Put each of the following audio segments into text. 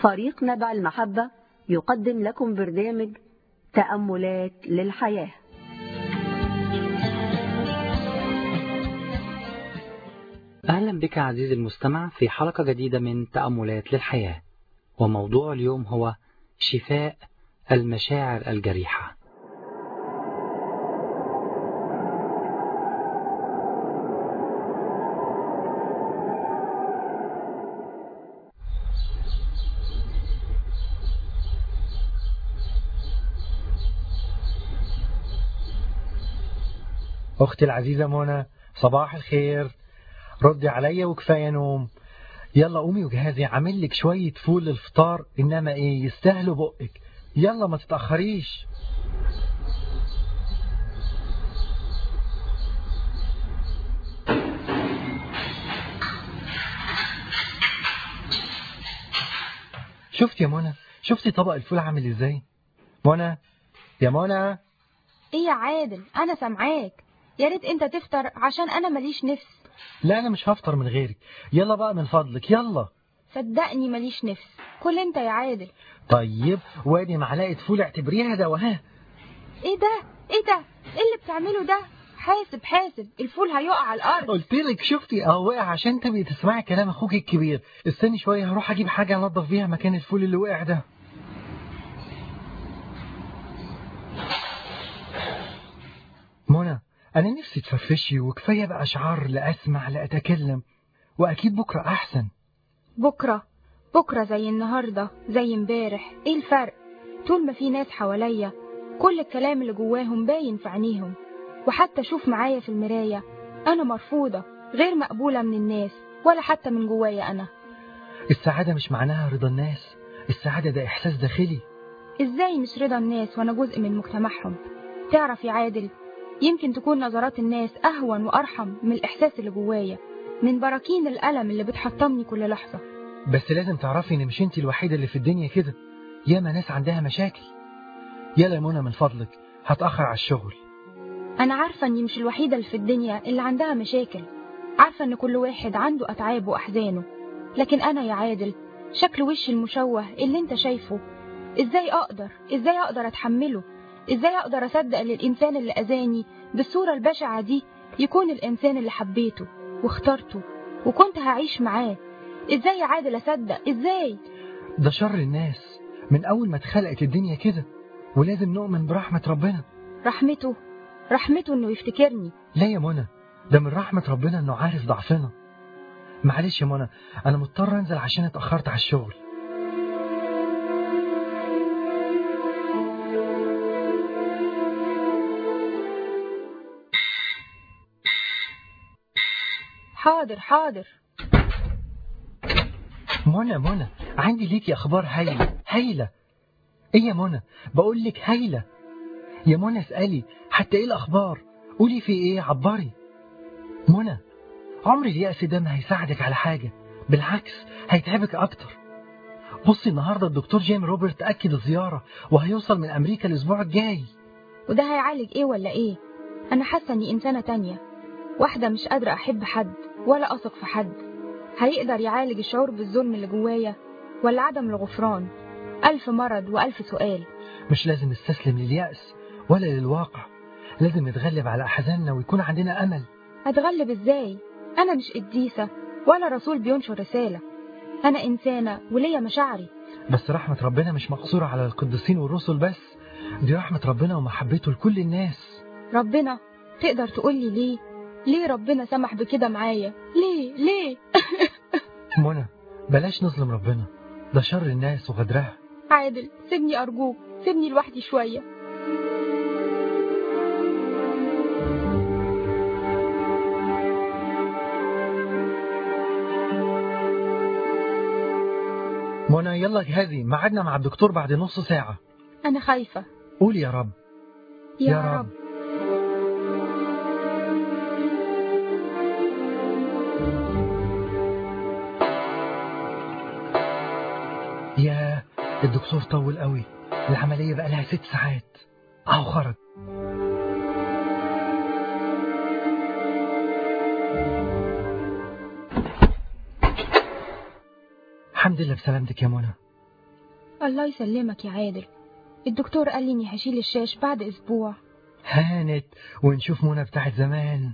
فريق نبع المحبة يقدم لكم برنامج تأملات للحياة أهلا بك عزيزي المستمع في حلقة جديدة من تأملات للحياة وموضوع اليوم هو شفاء المشاعر الجريحة أختي العزيزة منى صباح الخير ردي عليا وكفاية نوم يلا قومي وجهزي عامل لك شوية فول للفطار إنما إيه يستاهلوا بقك يلا ما تتأخريش شفت يا منى شفتي طبق الفول عامل ازاي منى يا منى ايه يا عادل انا سامعاك يا ريت انت تفطر عشان انا ماليش نفس لا انا مش هفطر من غيرك يلا بقى من فضلك يلا صدقني ماليش نفس كل انت يا عادل طيب وادي معلقه فول اعتبريها دواها ايه ده ايه ده ايه اللي بتعمله ده حاسب حاسب الفول هيقع على الارض قلت لك شفتي اه وقع عشان تبقي تسمعي كلام اخوك الكبير استني شويه هروح اجيب حاجه انضف بيها مكان الفول اللي وقع ده منى انا نفسي تفرفشي وكفايه بقى اشعار لا اسمع لا اتكلم واكيد بكره احسن بكره بكره زي النهارده زي امبارح ايه الفرق طول ما في ناس حواليا كل الكلام اللي جواهم باين في عينيهم وحتى شوف معايا في المرايه انا مرفوضه غير مقبوله من الناس ولا حتى من جوايا انا السعاده مش معناها رضا الناس السعاده ده احساس داخلي ازاي مش رضا الناس وانا جزء من مجتمعهم تعرف يا عادل يمكن تكون نظرات الناس أهون وأرحم من الإحساس اللي جوايا من براكين الألم اللي بتحطمني كل لحظة بس لازم تعرفي ان مش انت الوحيده اللي في الدنيا كده ياما ناس عندها مشاكل يلا يا منى من فضلك هتاخر على الشغل أنا عارفة إني مش الوحيدة اللي في الدنيا اللي عندها مشاكل عارفة إن كل واحد عنده أتعاب وأحزانه لكن أنا يا عادل شكل وشي المشوه اللي أنت شايفه إزاي أقدر إزاي أقدر أتحمله إزاي أقدر أصدق إن الإنسان اللي أذاني بالصورة البشعة دي يكون الإنسان اللي حبيته واخترته وكنت هعيش معاه إزاي يا عادل أصدق إزاي ده شر الناس من اول ما اتخلقت الدنيا كده ولازم نؤمن برحمه ربنا رحمته رحمته إنه يفتكرني لا يا منى ده من رحمه ربنا انه عارف ضعفنا معلش يا منى انا مضطر انزل عشان اتاخرت على الشغل حاضر حاضر منى منى عندي ليكي اخبار هايله هايله ايه يا منى بقول لك هايله يا منى اسالي حتى ايه الاخبار قولي في ايه عبري منى عمر اليأس ده ما هيساعدك على حاجه بالعكس هيتعبك اكتر بصي النهارده الدكتور جيم روبرت اكد الزياره وهيوصل من امريكا الاسبوع الجاي وده هيعالج إيه ولا إيه أنا حاسة إني إنسانة تانية واحدة مش قادرة أحب حد ولا أثق في حد هيقدر يعالج الشعور بالظلم اللي جوايا ولا عدم الغفران ألف مرض وألف سؤال مش لازم نستسلم لليأس ولا للواقع لازم نتغلب على أحزاننا ويكون عندنا أمل أتغلب إزاي أنا مش قديسة ولا رسول بينشر رسالة أنا إنسانة وليا مشاعري بس رحمة ربنا مش مقصورة على القديسين والرسل بس دي رحمة ربنا ومحبته لكل الناس ربنا تقدر تقولي ليه ليه ربنا سمح بكده معايا ليه ليه منى بلاش نظلم ربنا ده شر الناس وغدرها عادل سيبني أرجوك سيبني لوحدي شوية منى يلا جهزي ميعادنا مع الدكتور بعد نص ساعة أنا خايفة قولي يا رب يا, يا رب. رب. ياه الدكتور طول قوي العملية بقى لها ست ساعات اهو خرج الحمد لله بسلامتك يا منى الله يسلمك يا عادل الدكتور قال لي اني هشيل الشاش بعد اسبوع هانت ونشوف منى بتاعت زمان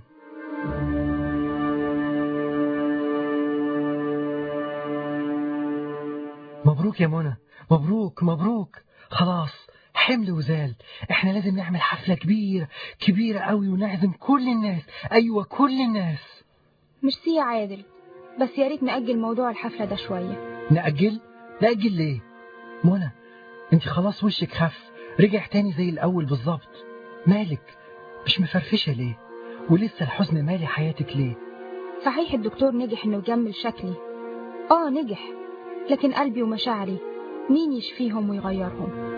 مبروك يا منى مبروك مبروك خلاص حمل وزال احنا لازم نعمل حفلة كبيرة كبيرة قوي ونعزم كل الناس ايوه كل الناس ميرسي يا عادل بس يا ريت نأجل موضوع الحفلة ده شوية نأجل نأجل ليه منى انت خلاص وشك خف رجع تاني زي الاول بالظبط مالك مش مفرفشة ليه ولسه الحزن مالي حياتك ليه صحيح الدكتور نجح انه يجمل شكلي اه نجح لكن قلبي ومشاعري مين يشفيهم ويغيرهم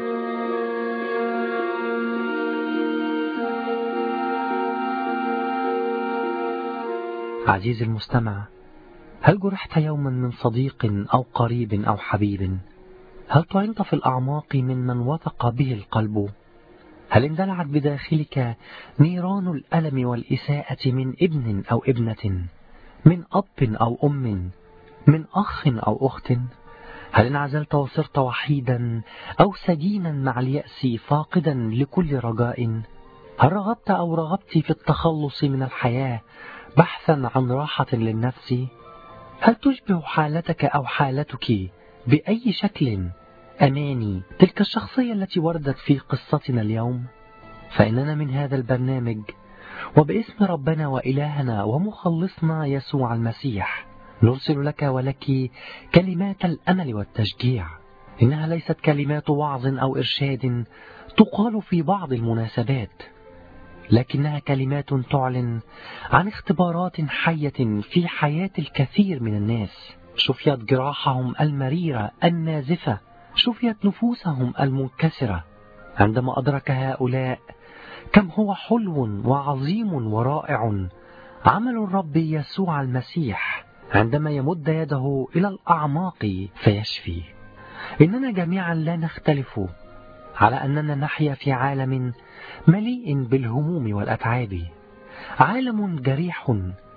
عزيزي المستمع هل جرحت يوما من صديق أو قريب أو حبيب هل طعنت في الأعماق ممن وثق به القلب هل اندلعت بداخلك نيران الألم والإساءة من ابن أو ابنة من أب أو أم من أخ أو أخت هل انعزلت وصرت وحيدا أو سجينا مع اليأس فاقدا لكل رجاء هل رغبت أو رغبت في التخلص من الحياة بحثا عن راحة للنفس هل تشبه حالتك أو حالتك بأي شكل أماني تلك الشخصية التي وردت في قصتنا اليوم فإننا من هذا البرنامج وباسم ربنا وإلهنا ومخلصنا يسوع المسيح نرسل لك ولك كلمات الأمل والتشجيع إنها ليست كلمات وعظ أو إرشاد تقال في بعض المناسبات لكنها كلمات تعلن عن اختبارات حية في حياة الكثير من الناس شفيت جراحهم المريرة النازفة شفيت نفوسهم المنكسرة عندما أدرك هؤلاء كم هو حلو وعظيم ورائع عمل الرب يسوع المسيح عندما يمد يده إلى الأعماق فيشفي إننا جميعا لا نختلف على أننا نحيا في عالم مليء بالهموم والأتعاب عالم جريح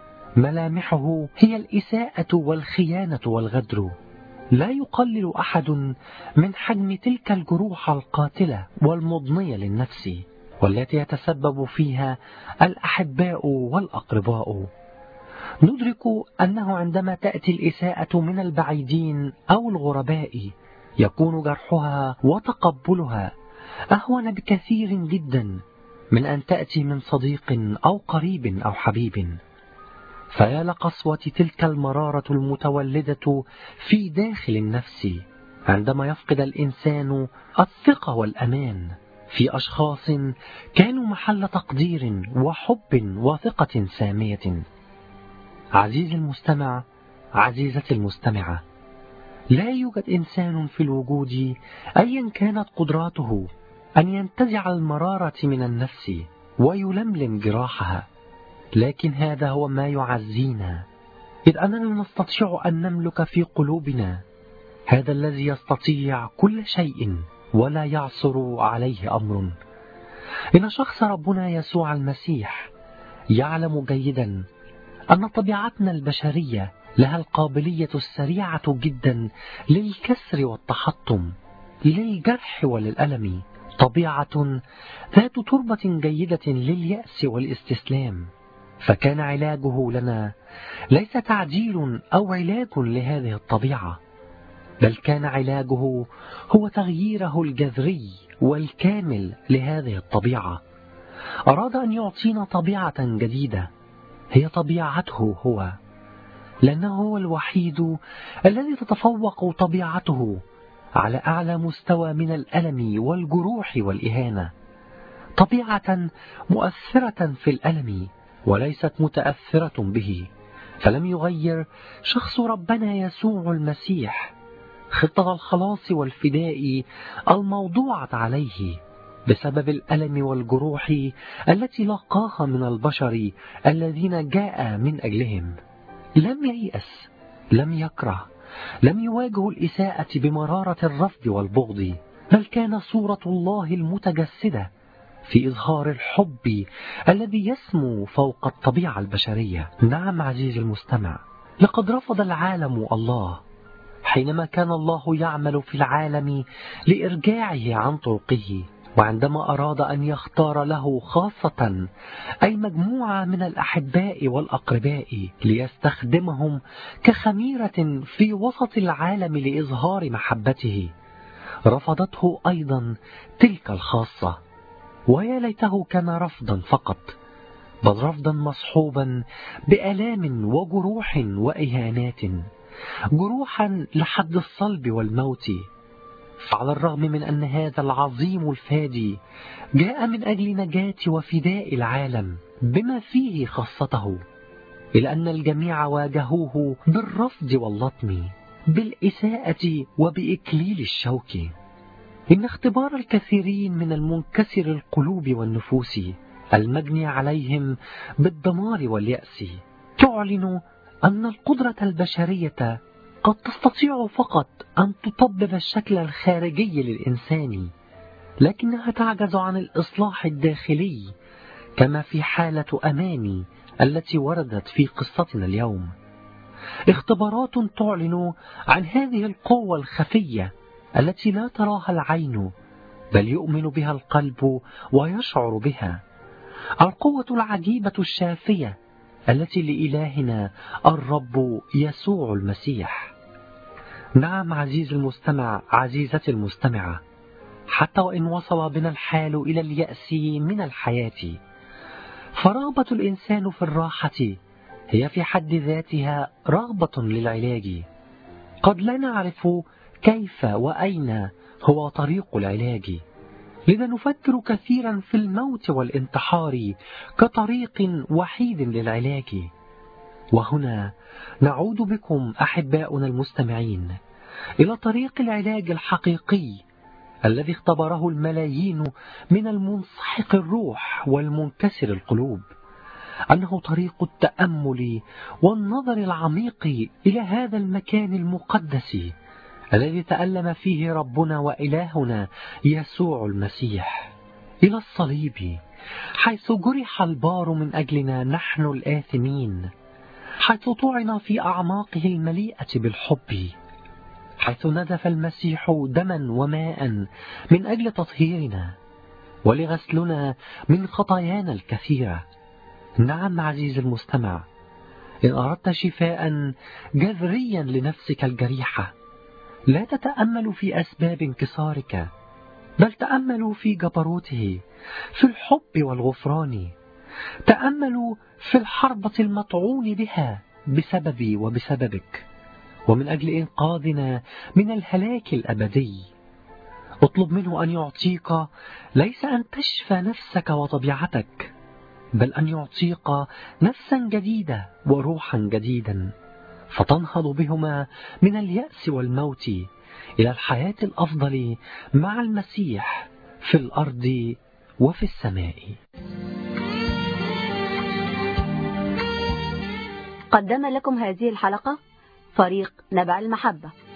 ملامحه هي الإساءة والخيانة والغدر لا يقلل أحد من حجم تلك الجروح القاتلة والمضنية للنفس والتي يتسبب فيها الأحباء والأقرباء ندرك أنه عندما تأتي الإساءة من البعيدين أو الغرباء يكون جرحها وتقبلها أهون بكثير جدا من أن تأتي من صديق أو قريب أو حبيب فيا لقسوة تلك المرارة المتولدة في داخل النفس عندما يفقد الإنسان الثقة والأمان في أشخاص كانوا محل تقدير وحب وثقة سامية عزيزي المستمع عزيزتي المستمعة لا يوجد إنسان في الوجود أيا كانت قدراته أن ينتزع المرارة من النفس ويلملم جراحها لكن هذا هو ما يعزينا إذ أننا نستطيع أن نملك في قلوبنا هذا الذي يستطيع كل شيء ولا يعصر عليه أمر إن شخص ربنا يسوع المسيح يعلم جيدا أن طبيعتنا البشرية لها القابلية السريعة جدا للكسر والتحطم للجرح وللألم طبيعة ذات تربة جيدة لليأس والاستسلام فكان علاجه لنا ليس تعديل أو علاج لهذه الطبيعة بل كان علاجه هو تغييره الجذري والكامل لهذه الطبيعة أراد أن يعطينا طبيعة جديدة هي طبيعته هو لأنه هو الوحيد الذي تتفوق طبيعته على أعلى مستوى من الألم والجروح والإهانة طبيعة مؤثرة في الألم وليست متأثرة به فلم يغير شخص ربنا يسوع المسيح خطة الخلاص والفداء الموضوعة عليه بسبب الألم والجروح التي لقاها من البشر الذين جاء من أجلهم لم ييأس لم يكره لم يواجه الإساءة بمرارة الرفض والبغض بل كان صورة الله المتجسدة في إظهار الحب الذي يسمو فوق الطبيعة البشرية نعم عزيزي المستمع لقد رفض العالم الله حينما كان الله يعمل في العالم لإرجاعه عن طرقه وعندما أراد أن يختار له خاصة أي مجموعة من الأحباء والأقرباء ليستخدمهم كخميرة في وسط العالم لإظهار محبته رفضته أيضا تلك الخاصة ويا ليته كان رفضا فقط بل رفضا مصحوبا بآلام وجروح وإهانات جروحا لحد الصلب والموت فعلى الرغم من أن هذا العظيم الفادي جاء من أجل نجاة وفداء العالم بما فيه خاصته إلى أن الجميع واجهوه بالرفض واللطم بالإساءة وبإكليل الشوك إن اختبار الكثيرين من المنكسر القلوب والنفوس المجني عليهم بالدمار واليأس تعلن أن القدرة البشرية قد تستطيع فقط أن تطبب الشكل الخارجي للإنسان لكنها تعجز عن الإصلاح الداخلي كما في حالة أماني التي وردت في قصتنا اليوم اختبارات تعلن عن هذه القوة الخفية التي لا تراها العين بل يؤمن بها القلب ويشعر بها القوة العجيبة الشافية التي لإلهنا الرب يسوع المسيح نعم عزيز المستمع عزيزتي المستمعة حتى وإن وصل بنا الحال إلى اليأس من الحياة فرغبة الإنسان في الراحة هي في حد ذاتها رغبة للعلاج قد لا نعرف كيف وأين هو طريق العلاج لذا نفكر كثيرا في الموت والانتحار كطريق وحيد للعلاج وهنا نعود بكم أحباؤنا المستمعين إلى طريق العلاج الحقيقي الذي اختبره الملايين من المنسحق الروح والمنكسر القلوب أنه طريق التأمل والنظر العميق إلى هذا المكان المقدس الذي تألم فيه ربنا وإلهنا يسوع المسيح إلى الصليب حيث جرح البار من أجلنا نحن الآثمين حيث طعن في أعماقه المليئة بالحب حيث نزف المسيح دما وماء من أجل تطهيرنا ولغسلنا من خطايانا الكثيرة نعم عزيزي المستمع إن أردت شفاء جذريا لنفسك الجريحة لا تتأمل في أسباب انكسارك بل تأملوا في جبروته في الحب والغفران تأملوا في الحربة المطعون بها بسببي وبسببك ومن أجل إنقاذنا من الهلاك الأبدي اطلب منه أن يعطيك ليس أن تشفى نفسك وطبيعتك بل أن يعطيك نفسا جديدة وروحا جديدا فتنهض بهما من اليأس والموت إلى الحياة الأفضل مع المسيح في الأرض وفي السماء قدم لكم هذه الحلقة فريق نبع المحبة